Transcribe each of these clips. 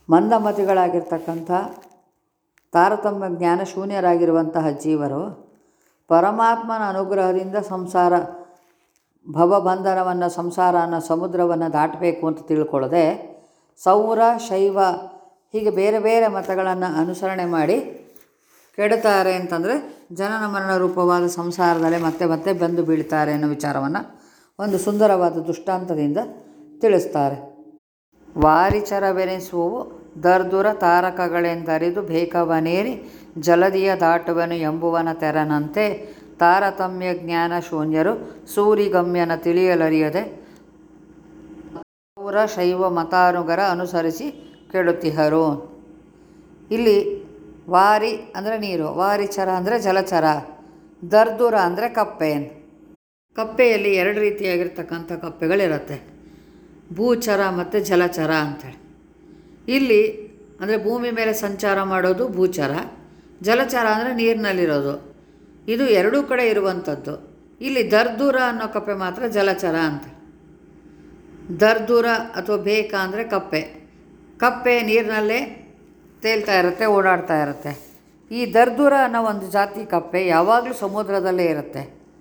ಮಂದಮತಿಗಳಾಗಿರ್ತಕ್ಕಂಥ ತಾರತಮ್ಯ ಜ್ಞಾನ ಶೂನ್ಯರಾಗಿರುವಂತಹ ಜೀವರು ಪರಮಾತ್ಮನ ಅನುಗ್ರಹದಿಂದ ಸಂಸಾರ ಭವಬಂಧನವನ್ನು ಸಂಸಾರ ಅನ್ನೋ ಸಮುದ್ರವನ್ನು ದಾಟಬೇಕು ಅಂತ ತಿಳ್ಕೊಳ್ಳದೆ ಸೌರ ಶೈವ ಹೀಗೆ ಬೇರೆ ಬೇರೆ ಮತಗಳನ್ನು ಅನುಸರಣೆ ಮಾಡಿ ಕೆಡುತ್ತಾರೆ ಅಂತಂದರೆ ಜನನ ಮರಣ ರೂಪವಾದ ಸಂಸಾರದಲ್ಲೇ ಮತ್ತೆ ಮತ್ತೆ ಬಂದು ಬೀಳ್ತಾರೆ ಅನ್ನೋ ವಿಚಾರವನ್ನು ಒಂದು ಸುಂದರವಾದ ದೃಷ್ಟಾಂತದಿಂದ ತಿಳಿಸ್ತಾರೆ ವಾರಿಚರವೆನಿಸುವವು ದರ್ದುರ ತಾರಕಗಳೆಂದರಿದು ಬೇಕವನೇರಿ ಜಲದಿಯ ದಾಟುವನು ಎಂಬುವನ ತೆರನಂತೆ ತಾರತಮ್ಯ ಜ್ಞಾನ ಶೂನ್ಯರು ಸೂರಿಗಮ್ಯನ ತಿಳಿಯಲರಿಯದೆ ಪೌರ ಶೈವ ಮತಾನುಗರ ಅನುಸರಿಸಿ ಕೆಡುತ್ತಿಹರು ಇಲ್ಲಿ ವಾರಿ ಅಂದರೆ ನೀರು ವಾರಿಚರ ಅಂದರೆ ಜಲಚರ ದರ್ದುರ ಅಂದರೆ ಕಪ್ಪೆ ಕಪ್ಪೆಯಲ್ಲಿ ಎರಡು ರೀತಿಯಾಗಿರ್ತಕ್ಕಂಥ ಕಪ್ಪೆಗಳಿರುತ್ತೆ ಭೂಚರ ಮತ್ತು ಜಲಚರ ಅಂಥೇಳಿ ಇಲ್ಲಿ ಅಂದರೆ ಭೂಮಿ ಮೇಲೆ ಸಂಚಾರ ಮಾಡೋದು ಭೂಚರ ಜಲಚರ ಅಂದರೆ ನೀರಿನಲ್ಲಿರೋದು ಇದು ಎರಡೂ ಕಡೆ ಇರುವಂಥದ್ದು ಇಲ್ಲಿ ದರ್ದೂರ ಅನ್ನೋ ಕಪ್ಪೆ ಮಾತ್ರ ಜಲಚರ ಅಂತ ದರ್ದೂರ ಅಥವಾ ಬೇಕ ಅಂದರೆ ಕಪ್ಪೆ ಕಪ್ಪೆ ನೀರಿನಲ್ಲೇ ತೇಲ್ತಾ ಇರುತ್ತೆ ಓಡಾಡ್ತಾ ಇರುತ್ತೆ ಈ ದರ್ದೂರ ಅನ್ನೋ ಒಂದು ಜಾತಿ ಕಪ್ಪೆ ಯಾವಾಗಲೂ ಸಮುದ್ರದಲ್ಲೇ ಇರುತ್ತೆ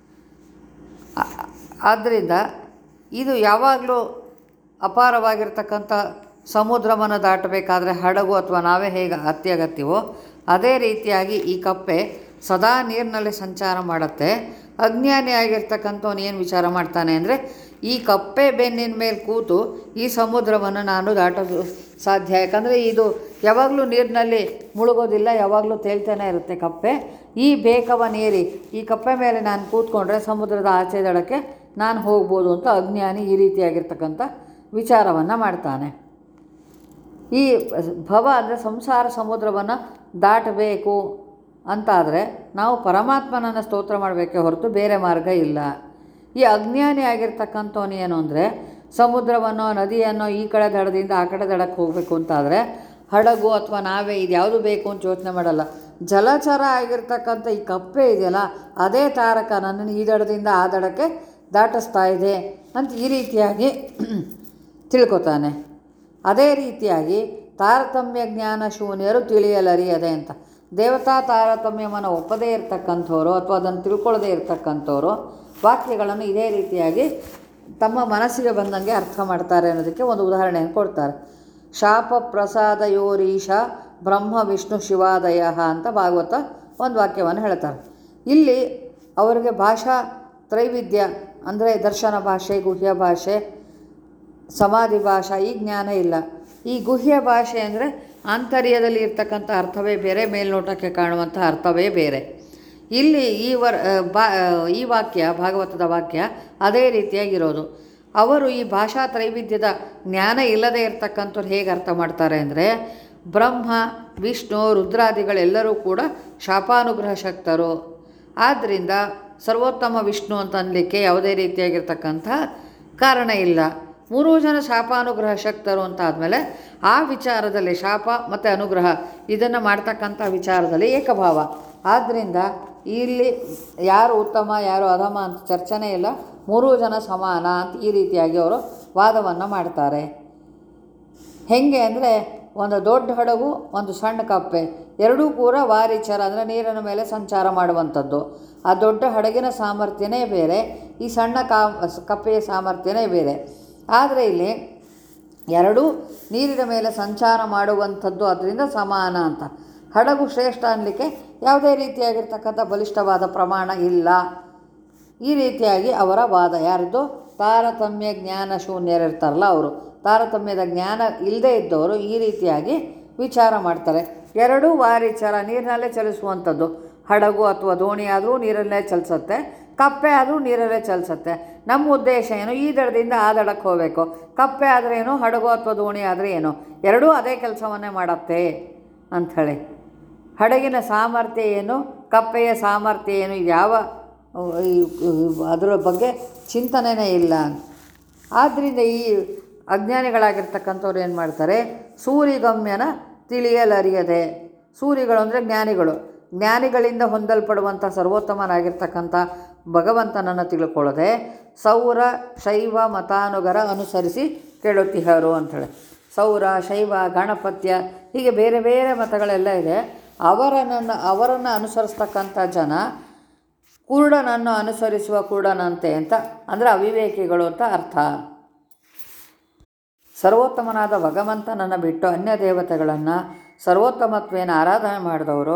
ಆ- ಆದ್ದರಿಂದ ಇದು ಯಾವಾಗಲೂ ಅಪಾರವಾಗಿರ್ತಕ್ಕಂಥ ಸಮುದ್ರವನ್ನು ದಾಟಬೇಕಾದ್ರೆ ಹಡಗು ಅಥವಾ ನಾವೇ ಹೇಗೆ ಅತ್ಯಗತ್ಯವೋ ಅದೇ ರೀತಿಯಾಗಿ ಈ ಕಪ್ಪೆ ಸದಾ ನೀರಿನಲ್ಲಿ ಸಂಚಾರ ಮಾಡುತ್ತೆ ಅಜ್ಞಾನಿ ಆಗಿರ್ತಕ್ಕಂಥವ್ನು ಏನು ವಿಚಾರ ಮಾಡ್ತಾನೆ ಅಂದರೆ ಈ ಕಪ್ಪೆ ಬೆನ್ನಿನ ಮೇಲೆ ಕೂತು ಈ ಸಮುದ್ರವನ್ನು ನಾನು ದಾಟೋದು ಸಾಧ್ಯ ಯಾಕಂದರೆ ಇದು ಯಾವಾಗಲೂ ನೀರಿನಲ್ಲಿ ಮುಳುಗೋದಿಲ್ಲ ಯಾವಾಗಲೂ ತೇಲ್ತಾನೆ ಇರುತ್ತೆ ಕಪ್ಪೆ ಈ ಬೇಕವ ನೀರಿ ಈ ಕಪ್ಪೆ ಮೇಲೆ ನಾನು ಕೂತ್ಕೊಂಡ್ರೆ ಸಮುದ್ರದ ಆಚೆ ದಡಕ್ಕೆ ನಾನು ಹೋಗ್ಬೋದು ಅಂತ ಅಜ್ಞಾನಿ ಈ ರೀತಿಯಾಗಿರ್ತಕ್ಕಂಥ ವಿಚಾರವನ್ನು ಮಾಡ್ತಾನೆ ಈ ಭವ ಅಂದರೆ ಸಂಸಾರ ಸಮುದ್ರವನ್ನು ದಾಟಬೇಕು ಅಂತಾದರೆ ನಾವು ಪರಮಾತ್ಮನನ್ನು ಸ್ತೋತ್ರ ಮಾಡಬೇಕೇ ಹೊರತು ಬೇರೆ ಮಾರ್ಗ ಇಲ್ಲ ಈ ಅಜ್ಞಾನಿ ಆಗಿರ್ತಕ್ಕಂಥವನು ಏನು ಅಂದರೆ ಸಮುದ್ರವನ್ನೋ ನದಿಯನ್ನೋ ಈ ಕಡೆ ದಡದಿಂದ ಆ ಕಡೆ ದಡಕ್ಕೆ ಹೋಗಬೇಕು ಅಂತಾದರೆ ಹಡಗು ಅಥವಾ ನಾವೇ ಇದು ಯಾವುದು ಬೇಕು ಅಂತ ಯೋಚನೆ ಮಾಡಲ್ಲ ಜಲಚರ ಆಗಿರ್ತಕ್ಕಂಥ ಈ ಕಪ್ಪೆ ಇದೆಯಲ್ಲ ಅದೇ ತಾರಕ ನನ್ನನ್ನು ಈ ದಡದಿಂದ ಆ ದಡಕ್ಕೆ ದಾಟಿಸ್ತಾ ಇದೆ ಅಂತ ಈ ರೀತಿಯಾಗಿ ತಿಳ್ಕೊತಾನೆ ಅದೇ ರೀತಿಯಾಗಿ ತಾರತಮ್ಯ ಜ್ಞಾನ ಶೂನ್ಯರು ತಿಳಿಯಲರಿಯದೆ ಅಂತ ದೇವತಾ ತಾರತಮ್ಯವನ್ನು ಒಪ್ಪದೇ ಇರತಕ್ಕಂಥವ್ರು ಅಥವಾ ಅದನ್ನು ತಿಳ್ಕೊಳ್ಳದೇ ಇರತಕ್ಕಂಥವ್ರು ವಾಕ್ಯಗಳನ್ನು ಇದೇ ರೀತಿಯಾಗಿ ತಮ್ಮ ಮನಸ್ಸಿಗೆ ಬಂದಂಗೆ ಅರ್ಥ ಮಾಡ್ತಾರೆ ಅನ್ನೋದಕ್ಕೆ ಒಂದು ಉದಾಹರಣೆಯನ್ನು ಕೊಡ್ತಾರೆ ಶಾಪ ಪ್ರಸಾದಯೋರೀಶ ಬ್ರಹ್ಮ ವಿಷ್ಣು ಶಿವಾದಯ ಅಂತ ಭಾಗವತ ಒಂದು ವಾಕ್ಯವನ್ನು ಹೇಳ್ತಾರೆ ಇಲ್ಲಿ ಅವರಿಗೆ ಭಾಷಾ ತ್ರೈವಿಧ್ಯ ಅಂದರೆ ದರ್ಶನ ಭಾಷೆ ಗುಹ್ಯ ಭಾಷೆ ಸಮಾಧಿ ಭಾಷಾ ಈ ಜ್ಞಾನ ಇಲ್ಲ ಈ ಗುಹ್ಯ ಭಾಷೆ ಅಂದರೆ ಆಂತರ್ಯದಲ್ಲಿ ಇರ್ತಕ್ಕಂಥ ಅರ್ಥವೇ ಬೇರೆ ಮೇಲ್ನೋಟಕ್ಕೆ ಕಾಣುವಂಥ ಅರ್ಥವೇ ಬೇರೆ ಇಲ್ಲಿ ಈ ವರ್ ಬಾ ಈ ವಾಕ್ಯ ಭಾಗವತದ ವಾಕ್ಯ ಅದೇ ರೀತಿಯಾಗಿರೋದು ಅವರು ಈ ಭಾಷಾ ತ್ರೈವಿಧ್ಯದ ಜ್ಞಾನ ಇಲ್ಲದೆ ಇರತಕ್ಕಂಥವ್ರು ಹೇಗೆ ಅರ್ಥ ಮಾಡ್ತಾರೆ ಅಂದರೆ ಬ್ರಹ್ಮ ವಿಷ್ಣು ರುದ್ರಾದಿಗಳೆಲ್ಲರೂ ಕೂಡ ಶಾಪಾನುಗ್ರಹ ಶಕ್ತರು ಆದ್ದರಿಂದ ಸರ್ವೋತ್ತಮ ವಿಷ್ಣು ಅಂತ ಅನ್ಲಿಕ್ಕೆ ಯಾವುದೇ ರೀತಿಯಾಗಿರ್ತಕ್ಕಂಥ ಕಾರಣ ಇಲ್ಲ ಮೂರೂ ಜನ ಶಾಪಾನುಗ್ರಹ ಶಕ್ತರು ಅಂತ ಆದಮೇಲೆ ಆ ವಿಚಾರದಲ್ಲಿ ಶಾಪ ಮತ್ತು ಅನುಗ್ರಹ ಇದನ್ನು ಮಾಡ್ತಕ್ಕಂಥ ವಿಚಾರದಲ್ಲಿ ಏಕಭಾವ ಆದ್ದರಿಂದ ಇಲ್ಲಿ ಯಾರು ಉತ್ತಮ ಯಾರು ಅಧಮ ಅಂತ ಚರ್ಚನೆ ಇಲ್ಲ ಮೂರೂ ಜನ ಸಮಾನ ಅಂತ ಈ ರೀತಿಯಾಗಿ ಅವರು ವಾದವನ್ನು ಮಾಡ್ತಾರೆ ಹೆಂಗೆ ಅಂದರೆ ಒಂದು ದೊಡ್ಡ ಹಡಗು ಒಂದು ಸಣ್ಣ ಕಪ್ಪೆ ಎರಡೂ ಕೂಡ ವಾರಿಚರ ಅಂದರೆ ನೀರಿನ ಮೇಲೆ ಸಂಚಾರ ಮಾಡುವಂಥದ್ದು ಆ ದೊಡ್ಡ ಹಡಗಿನ ಸಾಮರ್ಥ್ಯನೇ ಬೇರೆ ಈ ಸಣ್ಣ ಕಾ ಕಪ್ಪೆಯ ಸಾಮರ್ಥ್ಯನೇ ಬೇರೆ ಆದರೆ ಇಲ್ಲಿ ಎರಡೂ ನೀರಿನ ಮೇಲೆ ಸಂಚಾರ ಮಾಡುವಂಥದ್ದು ಅದರಿಂದ ಸಮಾನ ಅಂತ ಹಡಗು ಶ್ರೇಷ್ಠ ಅನ್ನಲಿಕ್ಕೆ ಯಾವುದೇ ರೀತಿಯಾಗಿರ್ತಕ್ಕಂಥ ಬಲಿಷ್ಠವಾದ ಪ್ರಮಾಣ ಇಲ್ಲ ಈ ರೀತಿಯಾಗಿ ಅವರ ವಾದ ಯಾರ್ದು ತಾರತಮ್ಯ ಜ್ಞಾನ ಶೂನ್ಯರಿರ್ತಾರಲ್ಲ ಅವರು ತಾರತಮ್ಯದ ಜ್ಞಾನ ಇಲ್ಲದೇ ಇದ್ದವರು ಈ ರೀತಿಯಾಗಿ ವಿಚಾರ ಮಾಡ್ತಾರೆ ಎರಡೂ ವಾರಿಚಾರ ನೀರಿನಲ್ಲೇ ಚಲಿಸುವಂಥದ್ದು ಹಡಗು ಅಥವಾ ದೋಣಿ ಆದರೂ ನೀರಲ್ಲೇ ಚಲಿಸುತ್ತೆ ಕಪ್ಪೆ ಆದರೂ ನೀರಲ್ಲೇ ಚಲಿಸುತ್ತೆ ನಮ್ಮ ಉದ್ದೇಶ ಏನು ಈ ದಡದಿಂದ ಆ ದಡಕ್ಕೆ ಹೋಗಬೇಕು ಕಪ್ಪೆ ಆದರೆ ಏನು ಹಡಗು ಅಥವಾ ದೋಣಿ ಆದರೆ ಏನು ಎರಡೂ ಅದೇ ಕೆಲಸವನ್ನೇ ಮಾಡುತ್ತೆ ಅಂಥೇಳಿ ಹಡಗಿನ ಸಾಮರ್ಥ್ಯ ಏನು ಕಪ್ಪೆಯ ಸಾಮರ್ಥ್ಯ ಏನು ಇದು ಯಾವ ಈ- ಅದರ ಬಗ್ಗೆ ಚಿಂತನೆನೇ ಇಲ್ಲ ಆದ್ದರಿಂದ ಈ ಅಜ್ಞಾನಿಗಳಾಗಿರ್ತಕ್ಕಂಥವ್ರು ಏನು ಮಾಡ್ತಾರೆ ಸೂರಿಗಮ್ಯನ ತಿಳಿಯಲರಿಯದೆ ಸೂರಿಗಳು ಅಂದರೆ ಜ್ಞಾನಿಗಳು ಜ್ಞಾನಿಗಳಿಂದ ಹೊಂದಲ್ಪಡುವಂಥ ಸರ್ವೋತ್ತಮನಾಗಿರ್ತಕ್ಕಂಥ ಭಗವಂತನನ್ನು ತಿಳ್ಕೊಳ್ಳದೆ ಸೌರ ಶೈವ ಮತಾನುಗರ ಅನುಸರಿಸಿ ಕೇಳುತ್ತಿಹರು ಅಂಥೇಳಿ ಸೌರ ಶೈವ ಗಣಪತ್ಯ ಹೀಗೆ ಬೇರೆ ಬೇರೆ ಮತಗಳೆಲ್ಲ ಇದೆ ಅವರನ್ನು ಅವರನ್ನು ಅನುಸರಿಸ್ತಕ್ಕಂಥ ಜನ ಕುರುಡನನ್ನು ಅನುಸರಿಸುವ ಕುರುಡನಂತೆ ಅಂತ ಅಂದರೆ ಅವಿವೇಕಿಗಳು ಅಂತ ಅರ್ಥ ಸರ್ವೋತ್ತಮನಾದ ಭಗವಂತನನ್ನು ಬಿಟ್ಟು ಅನ್ಯ ದೇವತೆಗಳನ್ನು ಸರ್ವೋತ್ತಮತ್ವೇನ ಆರಾಧನೆ ಮಾಡಿದವರು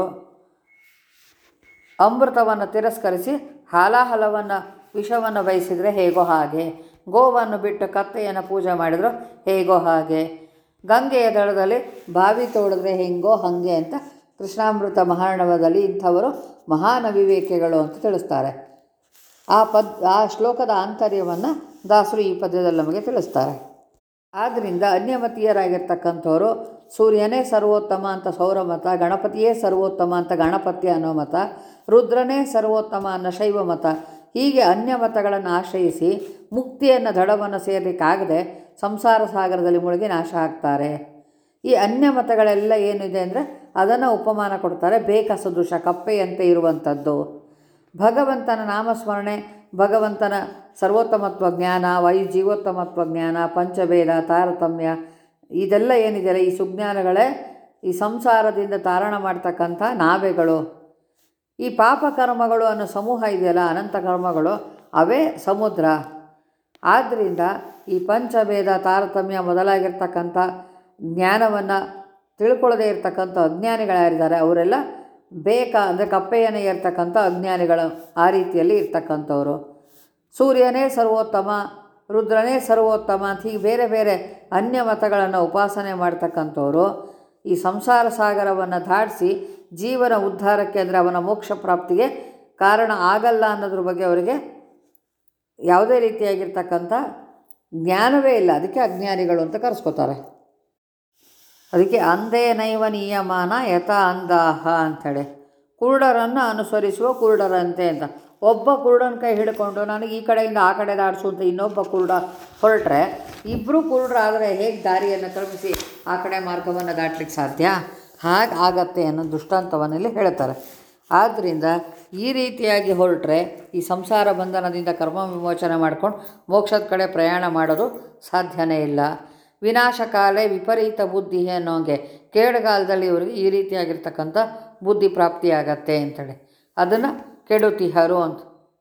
ಅಮೃತವನ್ನು ತಿರಸ್ಕರಿಸಿ ಹಾಲಾಹಲವನ್ನು ವಿಷವನ್ನು ಬಯಸಿದರೆ ಹೇಗೋ ಹಾಗೆ ಗೋವನ್ನು ಬಿಟ್ಟು ಕತ್ತೆಯನ್ನು ಪೂಜೆ ಮಾಡಿದ್ರು ಹೇಗೋ ಹಾಗೆ ಗಂಗೆಯ ದಳದಲ್ಲಿ ಬಾವಿ ತೋಡಿದ್ರೆ ಹೆಂಗೋ ಹಾಗೆ ಅಂತ ಕೃಷ್ಣಾಮೃತ ಮಹಾರ್ಣವದಲ್ಲಿ ಇಂಥವರು ಮಹಾನ್ ಅವಿವೇಕಿಗಳು ಅಂತ ತಿಳಿಸ್ತಾರೆ ಆ ಪದ್ ಆ ಶ್ಲೋಕದ ಆಂತರ್ಯವನ್ನು ದಾಸರು ಈ ಪದ್ಯದಲ್ಲಿ ನಮಗೆ ತಿಳಿಸ್ತಾರೆ ಆದ್ದರಿಂದ ಅನ್ಯಮತೀಯರಾಗಿರ್ತಕ್ಕಂಥವರು ಸೂರ್ಯನೇ ಸರ್ವೋತ್ತಮ ಅಂತ ಸೌರಮತ ಗಣಪತಿಯೇ ಸರ್ವೋತ್ತಮ ಅಂತ ಗಣಪತಿ ಅನ್ನೋ ಮತ ರುದ್ರನೇ ಸರ್ವೋತ್ತಮ ಅನ್ನೋ ಶೈವ ಮತ ಹೀಗೆ ಅನ್ಯ ಮತಗಳನ್ನು ಆಶ್ರಯಿಸಿ ಮುಕ್ತಿಯನ್ನು ದಡವನ್ನು ಸೇರಲಿಕ್ಕಾಗದೆ ಸಂಸಾರ ಸಾಗರದಲ್ಲಿ ಮುಳುಗಿ ನಾಶ ಆಗ್ತಾರೆ ಈ ಅನ್ಯ ಮತಗಳೆಲ್ಲ ಏನಿದೆ ಅಂದರೆ ಅದನ್ನು ಉಪಮಾನ ಕೊಡ್ತಾರೆ ಬೇಕಸದೃಶ ಕಪ್ಪೆಯಂತೆ ಇರುವಂಥದ್ದು ಭಗವಂತನ ನಾಮಸ್ಮರಣೆ ಭಗವಂತನ ಸರ್ವೋತ್ತಮತ್ವ ಜ್ಞಾನ ವೈ ಜೀವೋತ್ತಮತ್ವ ಜ್ಞಾನ ಪಂಚಭೇದ ತಾರತಮ್ಯ ಇದೆಲ್ಲ ಏನಿದೆಯಲ್ಲ ಈ ಸುಜ್ಞಾನಗಳೇ ಈ ಸಂಸಾರದಿಂದ ತಾರಣ ಮಾಡ್ತಕ್ಕಂಥ ನಾವೆಗಳು ಈ ಪಾಪ ಕರ್ಮಗಳು ಅನ್ನೋ ಸಮೂಹ ಇದೆಯಲ್ಲ ಅನಂತ ಕರ್ಮಗಳು ಅವೇ ಸಮುದ್ರ ಆದ್ದರಿಂದ ಈ ಪಂಚಭೇದ ತಾರತಮ್ಯ ಮೊದಲಾಗಿರ್ತಕ್ಕಂಥ ಜ್ಞಾನವನ್ನು ತಿಳ್ಕೊಳ್ಳದೇ ಇರತಕ್ಕಂಥ ಅಜ್ಞಾನಿಗಳು ಯಾರಿದ್ದಾರೆ ಅವರೆಲ್ಲ ಬೇಕಾ ಅಂದರೆ ಕಪ್ಪೆಯನ್ನೇ ಇರ್ತಕ್ಕಂಥ ಅಜ್ಞಾನಿಗಳು ಆ ರೀತಿಯಲ್ಲಿ ಇರ್ತಕ್ಕಂಥವ್ರು ಸೂರ್ಯನೇ ಸರ್ವೋತ್ತಮ ರುದ್ರನೇ ಸರ್ವೋತ್ತಮ ಅಂತ ಹೀಗೆ ಬೇರೆ ಬೇರೆ ಅನ್ಯ ಮತಗಳನ್ನು ಉಪಾಸನೆ ಮಾಡ್ತಕ್ಕಂಥವ್ರು ಈ ಸಂಸಾರ ಸಾಗರವನ್ನು ದಾಟಿಸಿ ಜೀವನ ಉದ್ಧಾರಕ್ಕೆ ಅಂದರೆ ಅವನ ಮೋಕ್ಷ ಪ್ರಾಪ್ತಿಗೆ ಕಾರಣ ಆಗಲ್ಲ ಅನ್ನೋದ್ರ ಬಗ್ಗೆ ಅವರಿಗೆ ಯಾವುದೇ ರೀತಿಯಾಗಿರ್ತಕ್ಕಂಥ ಜ್ಞಾನವೇ ಇಲ್ಲ ಅದಕ್ಕೆ ಅಜ್ಞಾನಿಗಳು ಅಂತ ಕರೆಸ್ಕೋತಾರೆ ಅದಕ್ಕೆ ಅಂದೇ ನೈವ ನಿಯಮಾನ ಯಥ ಅಂದಾಹ ಅಂಥೇಳಿ ಕುರುಡರನ್ನು ಅನುಸರಿಸುವ ಕುರುಡರಂತೆ ಅಂತ ಒಬ್ಬ ಕುರುಡನ ಕೈ ಹಿಡ್ಕೊಂಡು ನನಗೆ ಈ ಕಡೆಯಿಂದ ಆ ಕಡೆ ದಾಡಿಸು ಅಂತ ಇನ್ನೊಬ್ಬ ಕುರುಡ ಹೊರಟ್ರೆ ಇಬ್ಬರು ಕುರುಡರಾದರೆ ಹೇಗೆ ದಾರಿಯನ್ನು ಕ್ರಮಿಸಿ ಆ ಕಡೆ ಮಾರ್ಗವನ್ನು ದಾಟ್ಲಿಕ್ಕೆ ಸಾಧ್ಯ ಹಾಗೆ ಆಗತ್ತೆ ಅನ್ನೋ ದೃಷ್ಟಾಂತವನ್ನಿಲ್ಲಿ ಹೇಳ್ತಾರೆ ಆದ್ದರಿಂದ ಈ ರೀತಿಯಾಗಿ ಹೊರಟ್ರೆ ಈ ಸಂಸಾರ ಬಂಧನದಿಂದ ಕರ್ಮ ವಿಮೋಚನೆ ಮಾಡ್ಕೊಂಡು ಮೋಕ್ಷದ ಕಡೆ ಪ್ರಯಾಣ ಮಾಡೋದು ಸಾಧ್ಯನೇ ಇಲ್ಲ ವಿನಾಶಕಾಲೇ ವಿಪರೀತ ಬುದ್ಧಿ ಅನ್ನೋಂಗೆ ಕೇಡುಗಾಲದಲ್ಲಿ ಇವರಿಗೆ ಈ ರೀತಿಯಾಗಿರ್ತಕ್ಕಂಥ ಬುದ್ಧಿ ಪ್ರಾಪ್ತಿಯಾಗತ್ತೆ ಅಂತೇಳಿ ಅದನ್ನು ಕೆಡುತಿಹರು ಅಂತ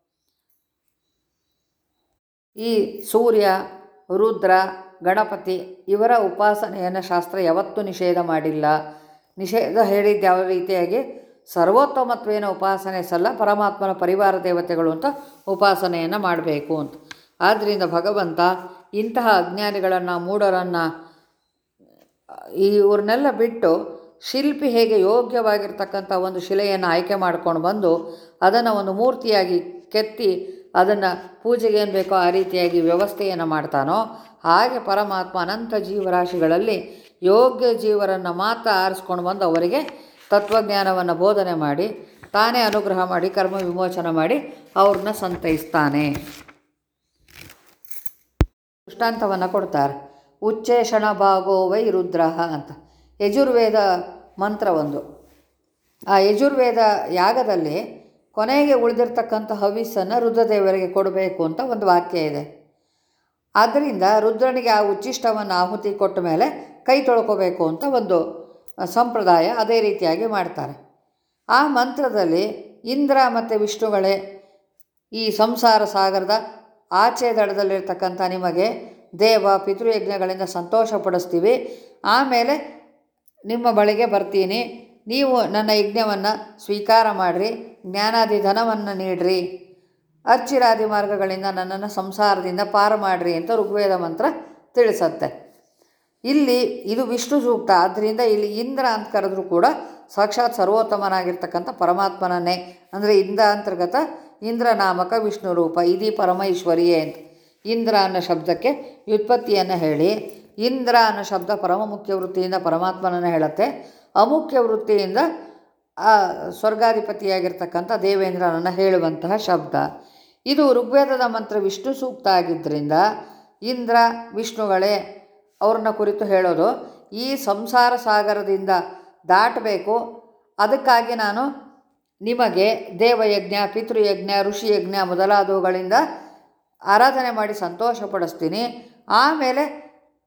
ಈ ಸೂರ್ಯ ರುದ್ರ ಗಣಪತಿ ಇವರ ಉಪಾಸನೆಯನ್ನು ಶಾಸ್ತ್ರ ಯಾವತ್ತೂ ನಿಷೇಧ ಮಾಡಿಲ್ಲ ನಿಷೇಧ ಹೇಳಿದ್ದು ಯಾವ ರೀತಿಯಾಗಿ ಸರ್ವೋತ್ತಮತ್ವೇನ ಉಪಾಸನೆ ಸಲ್ಲ ಪರಮಾತ್ಮನ ಪರಿವಾರ ದೇವತೆಗಳು ಅಂತ ಉಪಾಸನೆಯನ್ನು ಮಾಡಬೇಕು ಅಂತ ಆದ್ದರಿಂದ ಭಗವಂತ ಇಂತಹ ಅಜ್ಞಾನಿಗಳನ್ನು ಮೂಢರನ್ನು ಇವ್ರನ್ನೆಲ್ಲ ಬಿಟ್ಟು ಶಿಲ್ಪಿ ಹೇಗೆ ಯೋಗ್ಯವಾಗಿರ್ತಕ್ಕಂಥ ಒಂದು ಶಿಲೆಯನ್ನು ಆಯ್ಕೆ ಮಾಡ್ಕೊಂಡು ಬಂದು ಅದನ್ನು ಒಂದು ಮೂರ್ತಿಯಾಗಿ ಕೆತ್ತಿ ಅದನ್ನು ಪೂಜೆಗೆ ಏನು ಬೇಕೋ ಆ ರೀತಿಯಾಗಿ ವ್ಯವಸ್ಥೆಯನ್ನು ಮಾಡ್ತಾನೋ ಹಾಗೆ ಪರಮಾತ್ಮ ಅನಂತ ಜೀವರಾಶಿಗಳಲ್ಲಿ ಯೋಗ್ಯ ಜೀವರನ್ನು ಮಾತ್ರ ಆರಿಸ್ಕೊಂಡು ಬಂದು ಅವರಿಗೆ ತತ್ವಜ್ಞಾನವನ್ನು ಬೋಧನೆ ಮಾಡಿ ತಾನೇ ಅನುಗ್ರಹ ಮಾಡಿ ಕರ್ಮ ವಿಮೋಚನೆ ಮಾಡಿ ಅವ್ರನ್ನ ಸಂತೈಸ್ತಾನೆ ದೃಷ್ಟಾಂತವನ್ನು ಕೊಡ್ತಾರೆ ಉಚ್ಚೇಷಣ ಭಾಗೋ ವೈ ರುದ್ರ ಅಂತ ಯಜುರ್ವೇದ ಮಂತ್ರ ಒಂದು ಆ ಯಜುರ್ವೇದ ಯಾಗದಲ್ಲಿ ಕೊನೆಗೆ ಉಳಿದಿರ್ತಕ್ಕಂಥ ಹವಿಸ್ಸನ್ನು ರುದ್ರದೇವರಿಗೆ ಕೊಡಬೇಕು ಅಂತ ಒಂದು ವಾಕ್ಯ ಇದೆ ಆದ್ದರಿಂದ ರುದ್ರನಿಗೆ ಆ ಉಚ್ಚಿಷ್ಟವನ್ನು ಆಹುತಿ ಕೊಟ್ಟ ಮೇಲೆ ಕೈ ತೊಳ್ಕೋಬೇಕು ಅಂತ ಒಂದು ಸಂಪ್ರದಾಯ ಅದೇ ರೀತಿಯಾಗಿ ಮಾಡ್ತಾರೆ ಆ ಮಂತ್ರದಲ್ಲಿ ಇಂದ್ರ ಮತ್ತು ವಿಷ್ಣುಗಳೇ ಈ ಸಂಸಾರ ಸಾಗರದ ಆಚೆ ದಡದಲ್ಲಿರ್ತಕ್ಕಂಥ ನಿಮಗೆ ದೇವ ಪಿತೃಯಜ್ಞಗಳಿಂದ ಸಂತೋಷ ಪಡಿಸ್ತೀವಿ ಆಮೇಲೆ ನಿಮ್ಮ ಬಳಿಗೆ ಬರ್ತೀನಿ ನೀವು ನನ್ನ ಯಜ್ಞವನ್ನು ಸ್ವೀಕಾರ ಮಾಡಿರಿ ಜ್ಞಾನಾದಿ ಧನವನ್ನು ನೀಡ್ರಿ ಅಚ್ಚಿರಾದಿ ಮಾರ್ಗಗಳಿಂದ ನನ್ನನ್ನು ಸಂಸಾರದಿಂದ ಪಾರು ಮಾಡಿರಿ ಅಂತ ಋಗ್ವೇದ ಮಂತ್ರ ತಿಳಿಸತ್ತೆ ಇಲ್ಲಿ ಇದು ವಿಷ್ಣು ಸೂಕ್ತ ಆದ್ದರಿಂದ ಇಲ್ಲಿ ಇಂದ್ರ ಅಂತ ಕರೆದ್ರೂ ಕೂಡ ಸಾಕ್ಷಾತ್ ಸರ್ವೋತ್ತಮನಾಗಿರ್ತಕ್ಕಂಥ ಪರಮಾತ್ಮನನ್ನೇ ಅಂದರೆ ಇಂದ್ರ ಅಂತರ್ಗತ ಇಂದ್ರ ನಾಮಕ ವಿಷ್ಣು ರೂಪ ಇದೀ ಪರಮೇಶ್ವರಿಯೇ ಅಂತ ಇಂದ್ರ ಅನ್ನೋ ಶಬ್ದಕ್ಕೆ ವ್ಯುತ್ಪತ್ತಿಯನ್ನು ಹೇಳಿ ಇಂದ್ರ ಅನ್ನೋ ಶಬ್ದ ಪರಮ ಮುಖ್ಯ ವೃತ್ತಿಯಿಂದ ಪರಮಾತ್ಮನನ್ನು ಹೇಳುತ್ತೆ ಅಮುಖ್ಯ ವೃತ್ತಿಯಿಂದ ಆ ಸ್ವರ್ಗಾಧಿಪತಿಯಾಗಿರ್ತಕ್ಕಂಥ ದೇವೇಂದ್ರನನ್ನು ಹೇಳುವಂತಹ ಶಬ್ದ ಇದು ಋಗ್ವೇದದ ಮಂತ್ರ ವಿಷ್ಣು ಸೂಕ್ತ ಆಗಿದ್ದರಿಂದ ಇಂದ್ರ ವಿಷ್ಣುಗಳೇ ಅವ್ರನ್ನ ಕುರಿತು ಹೇಳೋದು ಈ ಸಂಸಾರ ಸಾಗರದಿಂದ ದಾಟಬೇಕು ಅದಕ್ಕಾಗಿ ನಾನು ನಿಮಗೆ ದೇವಯಜ್ಞ ಪಿತೃಯಜ್ಞ ಋಷಿಯಜ್ಞ ಮೊದಲಾದವುಗಳಿಂದ ಆರಾಧನೆ ಮಾಡಿ ಸಂತೋಷ ಪಡಿಸ್ತೀನಿ ಆಮೇಲೆ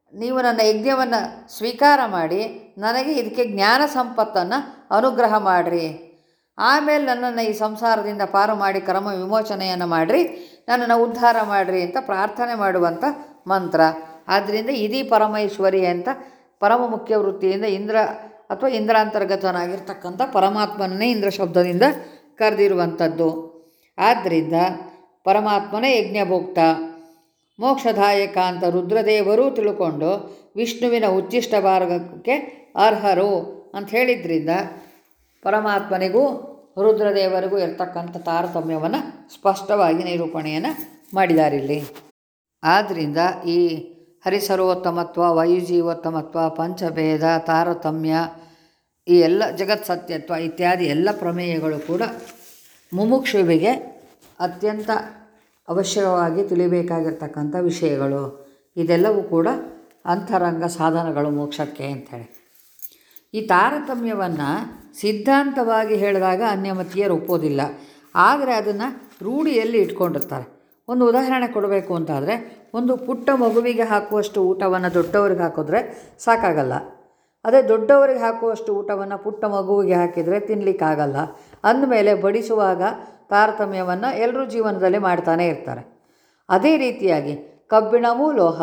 ನೀವು ನನ್ನ ಯಜ್ಞವನ್ನು ಸ್ವೀಕಾರ ಮಾಡಿ ನನಗೆ ಇದಕ್ಕೆ ಜ್ಞಾನ ಸಂಪತ್ತನ್ನು ಅನುಗ್ರಹ ಮಾಡಿರಿ ಆಮೇಲೆ ನನ್ನನ್ನು ಈ ಸಂಸಾರದಿಂದ ಪಾರು ಮಾಡಿ ಕರ್ಮ ವಿಮೋಚನೆಯನ್ನು ಮಾಡಿರಿ ನನ್ನನ್ನು ಉದ್ಧಾರ ಮಾಡಿರಿ ಅಂತ ಪ್ರಾರ್ಥನೆ ಮಾಡುವಂಥ ಮಂತ್ರ ಆದ್ದರಿಂದ ಇದೀ ಪರಮೇಶ್ವರಿ ಅಂತ ಪರಮ ಮುಖ್ಯ ವೃತ್ತಿಯಿಂದ ಇಂದ್ರ ಅಥವಾ ಇಂದ್ರಾಂತರ್ಗತನಾಗಿರ್ತಕ್ಕಂಥ ಪರಮಾತ್ಮನನ್ನೇ ಇಂದ್ರ ಶಬ್ದದಿಂದ ಕರೆದಿರುವಂಥದ್ದು ಆದ್ದರಿಂದ ಪರಮಾತ್ಮನೇ ಯಜ್ಞಭೋಕ್ತ ಮೋಕ್ಷದಾಯಕ ಅಂತ ರುದ್ರದೇವರೂ ತಿಳ್ಕೊಂಡು ವಿಷ್ಣುವಿನ ಉಚ್ಚಿಷ್ಟ ಭಾಗಕ್ಕೆ ಅರ್ಹರು ಅಂತ ಹೇಳಿದ್ರಿಂದ ಪರಮಾತ್ಮನಿಗೂ ರುದ್ರದೇವರಿಗೂ ಇರ್ತಕ್ಕಂಥ ತಾರತಮ್ಯವನ್ನು ಸ್ಪಷ್ಟವಾಗಿ ನಿರೂಪಣೆಯನ್ನು ಮಾಡಿದಾರಿಲ್ಲಿ ಆದ್ದರಿಂದ ಈ ಹರಿಸರ್ವೋತ್ತಮತ್ವ ವಾಯುಜೀವೋತ್ತಮತ್ವ ಪಂಚಭೇದ ತಾರತಮ್ಯ ಈ ಎಲ್ಲ ಜಗತ್ ಸತ್ಯತ್ವ ಇತ್ಯಾದಿ ಎಲ್ಲ ಪ್ರಮೇಯಗಳು ಕೂಡ ಮುಮುಕ್ಷುವಿಗೆ ಅತ್ಯಂತ ಅವಶ್ಯಕವಾಗಿ ತಿಳಿಬೇಕಾಗಿರ್ತಕ್ಕಂಥ ವಿಷಯಗಳು ಇದೆಲ್ಲವೂ ಕೂಡ ಅಂತರಂಗ ಸಾಧನಗಳು ಮೋಕ್ಷಕ್ಕೆ ಅಂಥೇಳಿ ಈ ತಾರತಮ್ಯವನ್ನು ಸಿದ್ಧಾಂತವಾಗಿ ಹೇಳಿದಾಗ ಅನ್ಯಮತೀಯರು ಒಪ್ಪೋದಿಲ್ಲ ಆದರೆ ಅದನ್ನು ರೂಢಿಯಲ್ಲಿ ಇಟ್ಕೊಂಡಿರ್ತಾರೆ ಒಂದು ಉದಾಹರಣೆ ಕೊಡಬೇಕು ಅಂತಾದರೆ ಒಂದು ಪುಟ್ಟ ಮಗುವಿಗೆ ಹಾಕುವಷ್ಟು ಊಟವನ್ನು ದೊಡ್ಡವರಿಗೆ ಹಾಕಿದ್ರೆ ಸಾಕಾಗಲ್ಲ ಅದೇ ದೊಡ್ಡವರಿಗೆ ಹಾಕುವಷ್ಟು ಊಟವನ್ನು ಪುಟ್ಟ ಮಗುವಿಗೆ ಹಾಕಿದರೆ ತಿನ್ನಲಿಕ್ಕಾಗಲ್ಲ ಅಂದಮೇಲೆ ಬಡಿಸುವಾಗ ತಾರತಮ್ಯವನ್ನು ಎಲ್ಲರೂ ಜೀವನದಲ್ಲಿ ಮಾಡ್ತಾನೇ ಇರ್ತಾರೆ ಅದೇ ರೀತಿಯಾಗಿ ಕಬ್ಬಿಣವೂ ಲೋಹ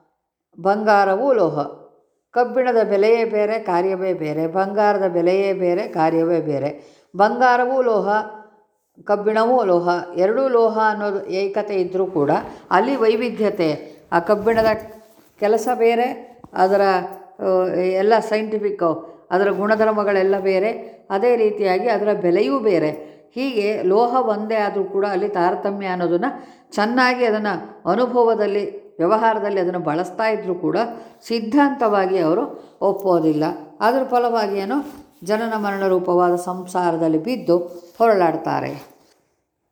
ಬಂಗಾರವೂ ಲೋಹ ಕಬ್ಬಿಣದ ಬೆಲೆಯೇ ಬೇರೆ ಕಾರ್ಯವೇ ಬೇರೆ ಬಂಗಾರದ ಬೆಲೆಯೇ ಬೇರೆ ಕಾರ್ಯವೇ ಬೇರೆ ಬಂಗಾರವೂ ಲೋಹ ಕಬ್ಬಿಣವೂ ಲೋಹ ಎರಡೂ ಲೋಹ ಅನ್ನೋದು ಏಕತೆ ಇದ್ದರೂ ಕೂಡ ಅಲ್ಲಿ ವೈವಿಧ್ಯತೆ ಆ ಕಬ್ಬಿಣದ ಕೆಲಸ ಬೇರೆ ಅದರ ಆ, ಎಲ್ಲ ಸೈಂಟಿಫಿಕ್ಕು ಅದರ ಗುಣಧರ್ಮಗಳೆಲ್ಲ ಬೇರೆ ಅದೇ ರೀತಿಯಾಗಿ ಅದರ ಬೆಲೆಯೂ ಬೇರೆ ಹೀಗೆ ಲೋಹ ಒಂದೇ ಆದರೂ ಕೂಡ ಅಲ್ಲಿ ತಾರತಮ್ಯ ಅನ್ನೋದನ್ನು ಚೆನ್ನಾಗಿ ಅದನ್ನು ಅನುಭವದಲ್ಲಿ ವ್ಯವಹಾರದಲ್ಲಿ ಅದನ್ನು ಬಳಸ್ತಾ ಇದ್ದರೂ ಕೂಡ ಸಿದ್ಧಾಂತವಾಗಿ ಅವರು ಒಪ್ಪೋದಿಲ್ಲ ಅದರ ಫಲವಾಗಿ ಏನು ಜನನ ಮರಣ ರೂಪವಾದ ಸಂಸಾರದಲ್ಲಿ ಬಿದ್ದು ಹೊರಳಾಡ್ತಾರೆ